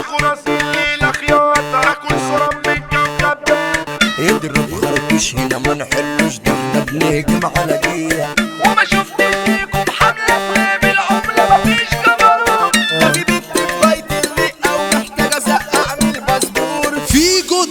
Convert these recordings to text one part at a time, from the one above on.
خراسي الليلة خياطة تاكل صورة من كوكب اضرب خرطوش هنا ما نحلوش ده احنا بنهجم على جيه وما شفتش فيكم حملة في غياب العملة مفيش جبروت ده في بنت في غاية الرقة ومحتاجة زق اعمل باسبور فيجو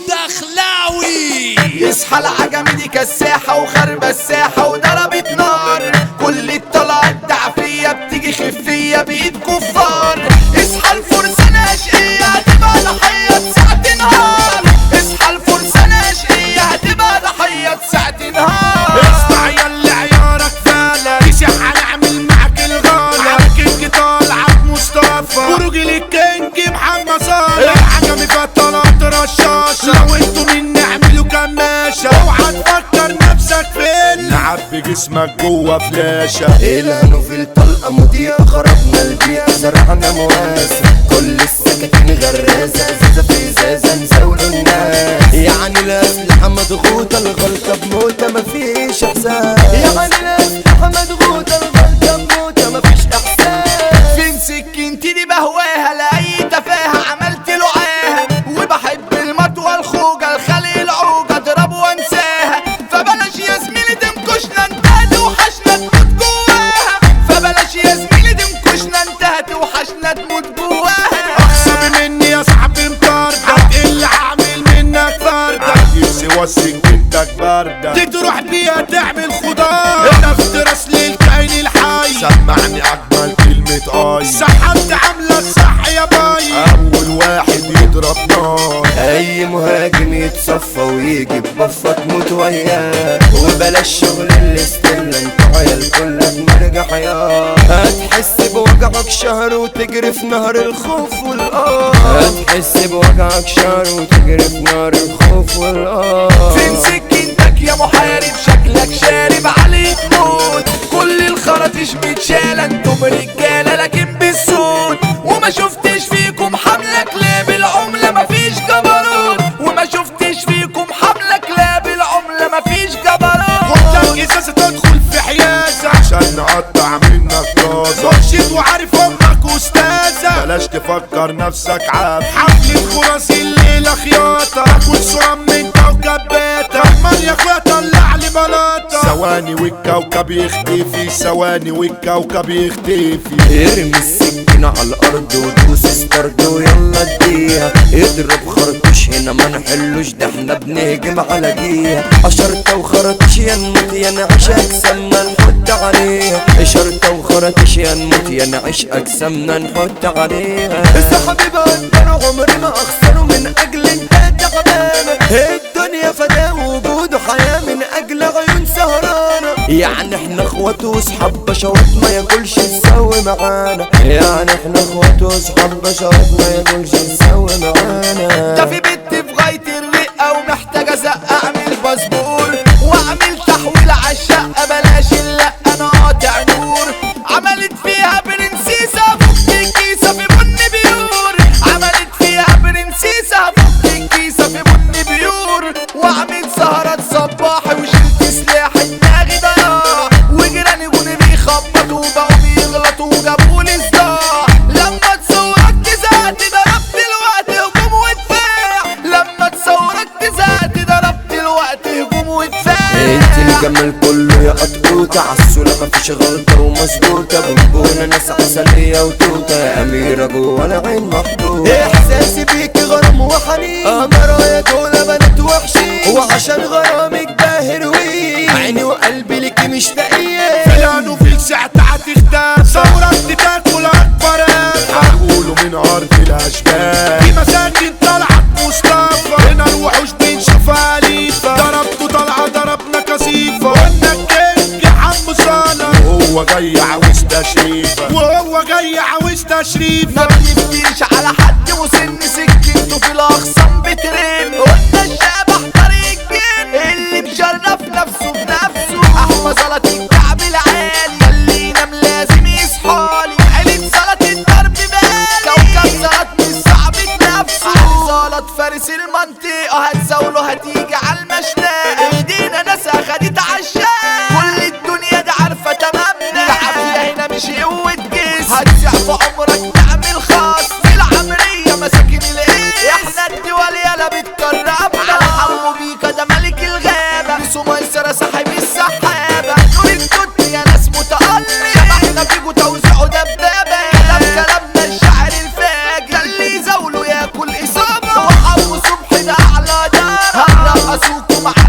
الدخلاوي يصحى العجمي دي كساحة وخربة الساحة وضربت نار كل الطلعات تعفية بتيجي خفية بإيد كفار اصحى الفرسان أشقية هتبقى ضحية ساعة نهار اصحى الفرسان أشقية هتبقى ضحية ساعة نهار اسمع يلا عيارك فالة تسح هنعمل معاك الغالة على كينج طالعة مصطفى وراجل الكينج محمد صالح عجمي بطلات رشاشة لو انتوا مني اعملوا كماشة اوعى تفكر نفسك فين نعبي جسمك جوه فلاشة الهنو في الطلقة مضيئة خربنا البيئة زرعنا مواسم كل السكاكين غرازة ازازة في ازازة نزاولوا الناس يعني الأسلحة مضغوطة الغلطة بموتة مفيش إحساس يعني الأسلحة مضغوطة الغلطة بموتة مفيش إحساس فين سكينتي دي بهواها لأي تفاهة عملت له عاهة وبحب المطوة الخوجة الخلي العوجة اضرب وانساها فبلاش يا زميلي تنكشنا انتهت وحشنا تموت جواها فبلاش يا زميلي تنكشنا انتهت وحشنا تموت جواها اخصم مني يا صاحبي مطاردة هتقل هعمل منك فردة نفسي وسك بنتك باردة دي تروح بيها تعمل خضار انا افترس للكائن الحي سمعني اجمل كلمة اي سحبت عاملة الصح يا باي اول واحد يضرب نار اي مهاجم يتصفى ويجي ببفة تموت وياه وبلاش شغل الاستيلا انت عيال كلها بنرجع حياة هتحس بوجعك شهر وتجري في نهر الخوف والقار هتحس بوجعك شهر وتجري في نهر الخوف والقار فين سكينتك يا محارب شكلك شارب عليك موت كل الخراطيش متشالة انتم رجالة لكن بالصوت وما شفتش فيكم حملة كلاب العملة مفيش جبروت وما شفتش فيكم حملة كلاب العملة مفيش جبروت خدك ازازة تدخل في حيازة عشان نقطع منك طازة مرشد وعارف امك استاذة بلاش تفكر نفسك عاب حفلة خراسي الليلة خياطة تاكل صرام من كوكب باتا كمان يا اخويا طلع لي بلاطة ثواني والكوكب يختفي ثواني والكوكب يختفي ارمي السكينة على الأرض ودوس ستارت ويلا اديها اضرب خرطوش هنا ما نحلوش ده احنا بنهجم على جيها شرطة وخرطوش يا نموت يا نعيش أجسامنا نحط عليها شرطة وخرطوش يا نموت يا نعيش أجسامنا نحط عليها صاحبي بقدر عمري ما أخسره من أجل انت تعبانة الدنيا فدا وجوده حياة من أجل عيون سهرانة يعني احنا اخوات وصحاب بشوات ما ياكلش يسوي معانا يعني احنا اخوات وصحاب بشوات ما ياكلش يسوي معانا ده في بنت في غاية الرقة ومحتاجة زق اعمل باسبور واعمل تحويل عالشقة بلاش اللقة انا قاطع نور عملت فيها برنسيسة فوق الكيسة في بن بيور عملت فيها برنسيسة فوق الكيسة في بن بيور واعمل سهرات صباحي وشلت سلاحي دماغي ضياع وجيراني جوني بيخبطوا وبقوا بيغلطوا وجابولي صداع لما تصورك تزعت ضربت الوقت هجوم ودفاع لما تصورك تزعت ضربت الوقت هجوم ودفاع انت الجمال كله يا قطوطة عالسولة مفيش غلطة ومظبوطة بنبونة ناس عسلية وتوتة يا أميرة جوه العين محطوطة إحساسي بيكي غرام وحنين أمرا يا دول بنات وحشين وعشان غرامك ده هيروين عيني وقلبي ليكي مشتاقين فلان وفي ساعة هتختار ثورة تاكل اكبر هقولوا من ارض الاشبال في مساكن طلعت مصطفى هنا الوحوش بنشوف اليفة ضربته طلعة ضربنا كثيفة قلنا الكينج حمو صالح وهو جاي عاوز تشريفة وهو جاي عاوز تشريفة ما بنفتيش على حد وسن سكته في الاخصام بترن قلنا الشبح طريق الجن اللي بشرف نفسه بنفسه احمى زلط الكعب العالي اللي ينام لازم يصحالي عيلة زلط الضرب بالي كوكب زلط مش صعب نفسه زلط فارس المنطقة هتزاوله هتيجي على المشنقة ايدينا ناس اخدت عالشاق كل الدنيا دي عارفة تمامنا العافية هنا مش قوة جسم هتزع في عمرك تعمل خاص في العمرية مساكن هنرقصوكم على